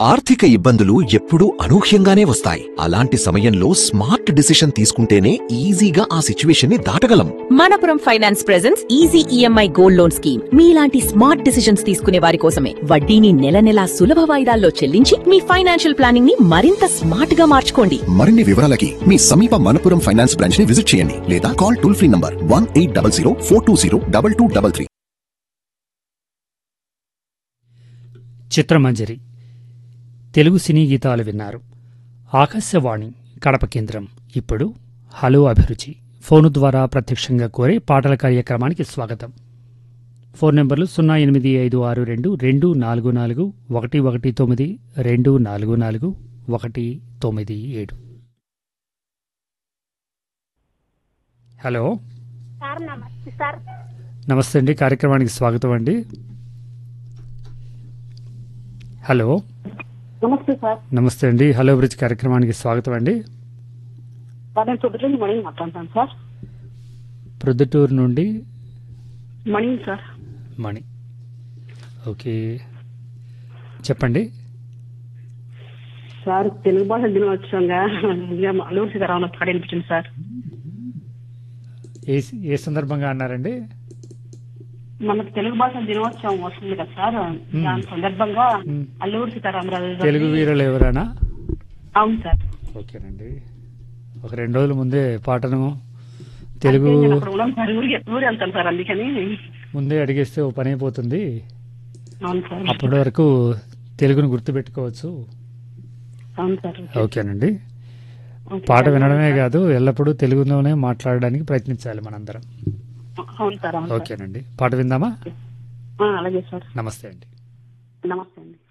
ఆర్థిక ఇబ్బందులు ఎప్పుడూ అనూహ్యంగానే వస్తాయి అలాంటి సమయంలో స్మార్ట్ డిసిషన్ తీసుకుంటేనే ఈజీగా ఆ సిచ్యువేషన్ ని దాటగలం Manappuram finance presents easy EMI gold loan scheme మీలాంటి స్మార్ట్ డిసిషన్స్ తీసుకునే వారి కోసమే వడ్డీని నెల నెలా సులభ వాయిదాల్లో చెల్లించి మీ ఫైనాన్షియల్ ప్లానింగ్ ని మరింత స్మార్ట్ గా మార్చుకోండి మరిన్ని వివరాలకి మీ సమీప మనపురం ఫైనాన్స్ బ్రాంచ్ ని విజిట్ చేయండి లేదా call toll free number one eight double zero four two zero double two double three చిత్రమంజరి తెలుగు సినీ గీతాలు విన్నారు ఆకాశవాణి కడప కేంద్రం ఇప్పుడు హలో అభిరుచి ఫోను ద్వారా ప్రత్యక్షంగా కోరే పాటల కార్యక్రమానికి స్వాగతం ఫోన్ నెంబర్లు సున్నా ఎనిమిది ఐదు ఆరు రెండు రెండు నాలుగు నాలుగు ఒకటి ఒకటి తొమ్మిది రెండు నాలుగు నాలుగు ఒకటి తొమ్మిది ఏడు హలో సార్ నమస్తే సార్ నమస్తే అండి కార్యక్రమానికి స్వాగతం అండి హలో నమస్తే సార్ నమస్తే అండి హలో బ్రిడ్జ్ కార్యక్రమానికి స్వాగతం అండి సార్ నేను పొద్దుటూరు మణి మాట్లాడతాను సార్ ప్రొద్దుటూరు నుండి మణి సార్ మణి ఓకే చెప్పండి సార్ తెలుగు భాష దినోత్సవంగా ఇంకా అల్లూరు సీతారామన్ పాట వినిపించింది సార్ ఏ ఏ సందర్భంగా అన్నారండి మనకు తెలుగు భాష దినోత్సవం వస్తుంది కదా సార్ దాని సందర్భంగా మ్మ్. అల్లూరు సీతారామరాజు గారి- తెలుగు వీరులు ఎవరైనా అవును సార్ ఓకేనండి ఒక రెండు రోజుల ముందే పాటను తెలుగు అంటే నేను అక్కడ ఉన్నాను సార్ ఊరికి ఊరు వెళ్తాను సార్ అందుకని ముందే అడిగేస్తే ఓ పని అయిపోతుంది అవును సార్ అప్పటి వరకు తెలుగును గుర్తుపెట్టుకోవచ్చు అవును సార్ ఓకేనండి ఓకే పాట సార్. వినడమే కాదు ఎల్లప్పుడూ తెలుగులోనే మాట్లాడడానికి ప్రయత్నించాలి మనందరం అవును సార్ అవును సార్ ఓకేనండి పాట విందామా ఆ, అలాగే సార్ నమస్తే అండి నమస్తే అండి